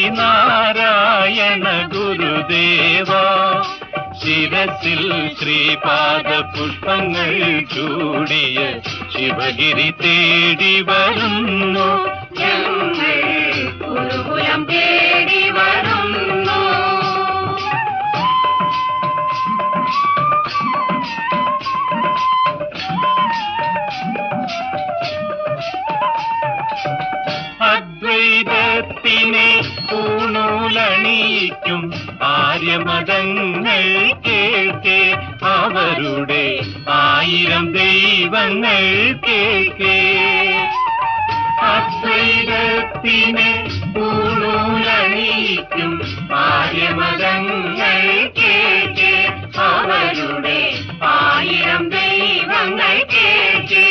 ശ്രീനാരായണ ഗുരുദേവ ശിരസിൽ ശ്രീപാദ പുഷ്പങ്ങൾ ചൂടിയ ശിവഗിരി തേടി വരുന്നു ഞങ്ങൾ ഗുരുകുലം തേടി വരുന്നു അദ്വൈതത്തിനെ പൂണൂലണിയിക്കും ആര്യമതങ്ങൾ കേൾക്കെ അവരുടെ ആയിരം ദൈവങ്ങൾ കേൾക്കെ അദ്വൈതത്തിനെ പൂണൂലണിയിക്കും ആര്യമതങ്ങൾ കേൾക്കെ അവരുടെ ആയിരം ദൈവങ്ങൾ കേൾക്കെ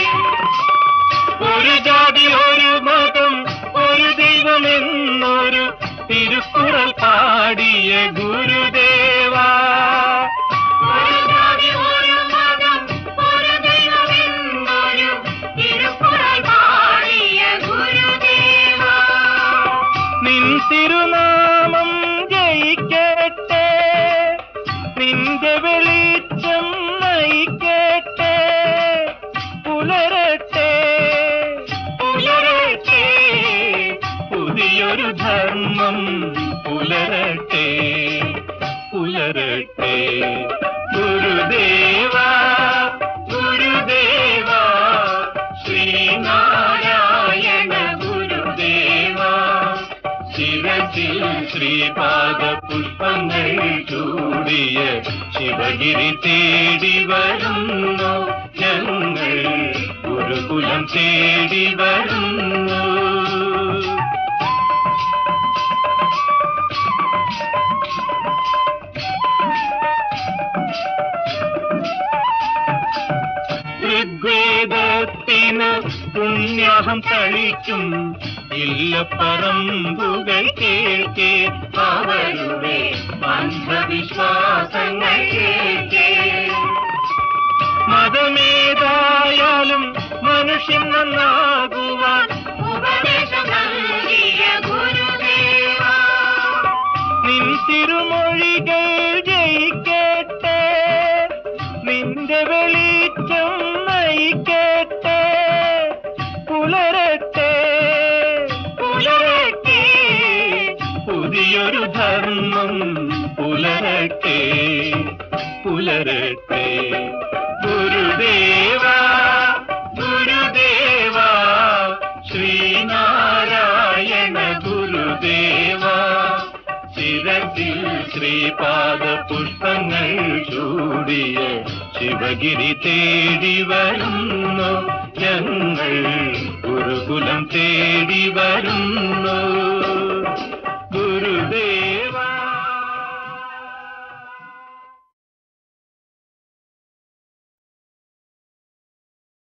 ഒരു ജാതി ഒരു മതം ഒരു ദൈവം എന്നൊരു തിരുക്കുറൽ പാടിയ ഗുരുദേവ ഒരു ജാതി ഒരു മതം ഒരു ദൈവമെന്നൊരു തിരുക്കുറൾ പാടിയ ഗുരുദേവ നിൻ തിരുനാമം ജയിക്കട്ടെ നിന്റെ വെളിച്ചം നയിക്കട്ടെ പുലരട്ടെ പുലരട്ടെ പുതിയൊരു ധർമ്മം പുലരട്ടെ പുലരട്ടെ ഗുരുദേവ ഗുരുദേവ ശ്രീനാരായണ ഗുരുദേവ ശിരസിൽ ശ്രീപാദ പുഷ്പങ്ങൾ ചൂടിയ ശിവഗിരി തേടി വരുന്നു ഞങ്ങൾ ഗുരുകുലം തേടി വരുന്നു ഋഗ്വേദത്തിന് പുണ്യാഹം തളിക്കും ഇല്ലപ്പറമ്പുകൾ കേൾക്കെ അവരുടെ അന്ധവിശ്വാസങ്ങൾ കേൾക്കെ മതമേതായാലും മനുഷ്യൻ നന്നാകുവാൻ ഉപദേശം നൽകിയ ഗുരുദേവ നിൻ തിരുമൊഴികൾ ജയിക്കട്ടെ നിന്റെ വെളിച്ചം നയിക്കട്ടെ പുലരട്ടെ പുലരട്ടെ പുതിയൊരു ധർമ്മം പുലരട്ടെ പുലരട്ടെ ഗുരുദേവ ഗുരുദേവ ശ്രീനാരായണ ഗുരുദേവ ശിരസിൽ ശ്രീപാദ പുഷ്പങ്ങൾ ചൂടിയ ശിവഗിരി തേടി വരുന്നു ഞങ്ങൾ ഗുരുകുലം തേടി വരുന്നു